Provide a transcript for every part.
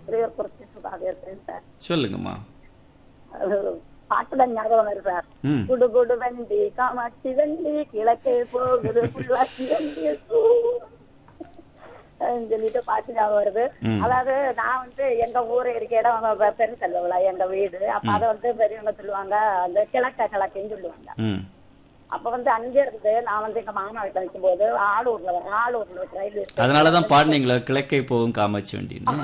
பெரியவர் குறிச்சி சுதாகர் இருக்கேன் சார் சொல்லுங்கம்மா அது பாட்டு தான் ஞாபகம் வருது சார் ம் குடு குடு வண்டி காமாட்சி வண்டி கிழக்கே போகுது புள்ளாச்சி வண்டி சூ. அப்படின்னு சொல்லிட்டு பாட்டு ஞாபகம் வருது ம். அதாவது நான் வந்து எங்க ஊரு இருக்க இடம் பெ- பெருசெல்லவுல எங்க வீடு அப்ப அதை வந்து பெரியவங்க சொல்லுவாங்க அந்த கிழக்க கிழக்குன்னு சொல்லுவாங்க ம் அப்ப வந்து அங்க இருந்து நான் வந்து எங்க மாமா வீட்டுல நிற்கும் போது ஆளூர்ல வர- ஆளூர்ல ஒரு ரயில் இருக்கு. அதனால தான் பாடினீங்களா கிழக்கே போகும் காமாட்சி வண்டின்னு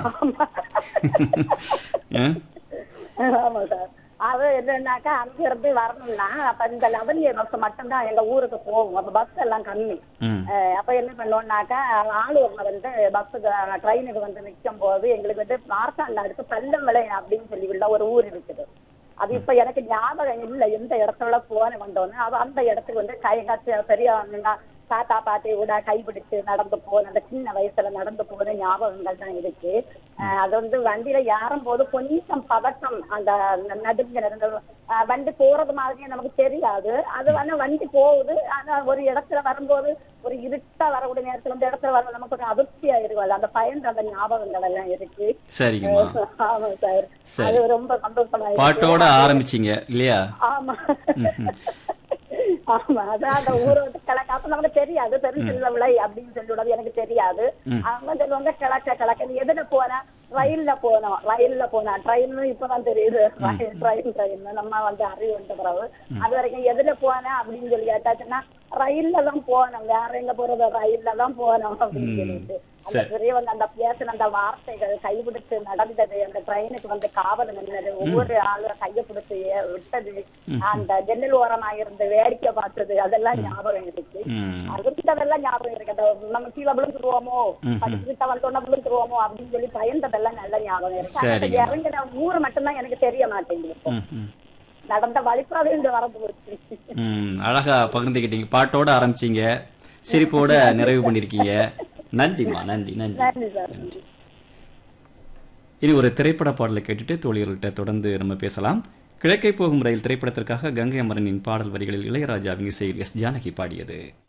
ஆ? ஆமா சார் அது என்னன்னாக்கா அங்க இருந்து வரணும்னா அப்ப இந்த லெவன்ஏ பஸ் மட்டும்தான் எங்க ஊருக்கு போகும் அப்ப பஸ் எல்லாம் கம்மி ம் அஹ் அப்ப என்ன பண்ணோம்னாக்கா ஆளூர்ல வந்து பஸ்ஸுக்கு ட்ரெயினுக்கு வந்து நிற்கும் போது எங்களுக்கு வந்து மார்த்தாண்ட அடுத்து பல்லமலை அப்படின்னு சொல்லி உள்ள ஒரு ஊர் இருக்குது அது இப்ப எனக்கு ஞாபகம் இல்ல எந்த இடத்துல போன வந்தோன்னு அது அந்த இடத்துக்கு வந்து கை கத்து பெரிய தாத்தா பாட்டி கூட கைப்பிடிச்சு நடந்து போன அந்த சின்ன வயசுல நடந்து போன ஞாபகங்கள் தான் இருக்கு அஹ் அது வந்து வண்டியில ஏறும் போது கொஞ்சம் பதட்டம் அந்த நடுங்க இருந்த அஹ் வண்டி போறது மாதிரி நமக்கு தெரியாது அது வந்து வண்டி போகுது ஆனா ஒரு இடத்துல வரும்போது ஒரு இருட்டா வரக்கூடிய நேரத்துல இந்த இடத்துல வர நமக்கு ஒரு அதிர்ச்சியா இருக்கும் அந்த பயந்த அந்த ஞாபகங்கள் எல்லாம் இருக்கு சரிங்கம்மா ஆமா சார் சரி. அது ரொம்ப சந்தோஷமா இருக்கு. பாட்டோட ஆரம்பிச்சீங்க இல்லையா ஆமா ஆமா அதான் அந்த ஊரை விட்டு கிழக்கு அப்ப நமக்கு தெரியாது பெருசில்ல விளை அப்படின்னு சொல்லுறது எனக்கு தெரியாது அவங்க சொல்லுவாங்க கிழக்க கிழக்க நீ எதுல போன ரயில்ல போனோம் ரயில்ல போனா ட்ரெயின் இப்பதான் தெரியுது ரயில் ட்ரெயின் ட்ரெயின் நம்ம வந்து அறிவு வந்த பிறகு அது வரைக்கும் எதுல போன அப்படின்னு சொல்லி கேட்டாச்சுன்னா ரயில்ல தான் போனோம் வேற எங்க போறது ரயில்ல தான் போனோம் அப்படின்னு சொல்லிட்டு அந்த சரி. பெரியவங்க அந்த பேசின அந்த வார்த்தைகள் கைபிடிச்சு நடந்தது அந்த ட்ரெயினுக்கு வந்து காவல் நின்னது ஒவ்வொரு ஆளும் கையை பிடிச்சு ஏ- விட்டது அந்த ஜன்னல் ஓரமா இருந்து வேடிக்கை பார்த்தது அதெல்லாம் ஞாபகம் இருக்கு ம் அதுக்கிட்டதெல்லாம் ஞாபகம் இருக்கு அந்த நம்ம கீழே விழுந்துருவோமோ படிச்சுக்கிட்ட வந்தோன்னா விழுந்துருவோமோ அப்படின்னு சொல்லி பயந்ததெல்லாம் நல்ல ஞாபகம் இருக்கு ஆனா சரிங்க. இறங்கின ஊர் மட்டும்தான் எனக்கு தெரிய மாட்டேங்குது இப்போ. ம் ம் நடந்த வழிபாடு வரது போச்சு ம் அழகா பகிர்ந்துக்கிட்டீங்க பாட்டோட ஆரம்பிச்சீங்க சிரிப்போட நிறைவு பண்ணிருக்கீங்க நன்றிம்மா நன்றி நன்றி நன்றி சார் இனி ஒரு திரைப்பட பாடலை கேட்டுட்டு தோழிகள்கிட்ட தொடர்ந்து நம்ம பேசலாம் கிழக்கை போகும் ரயில் திரைப்படத்திற்காக கங்கை அமரனின் பாடல் வரிகளில் இளையராஜாவின் இசையில் எஸ் ஜானகி பாடியது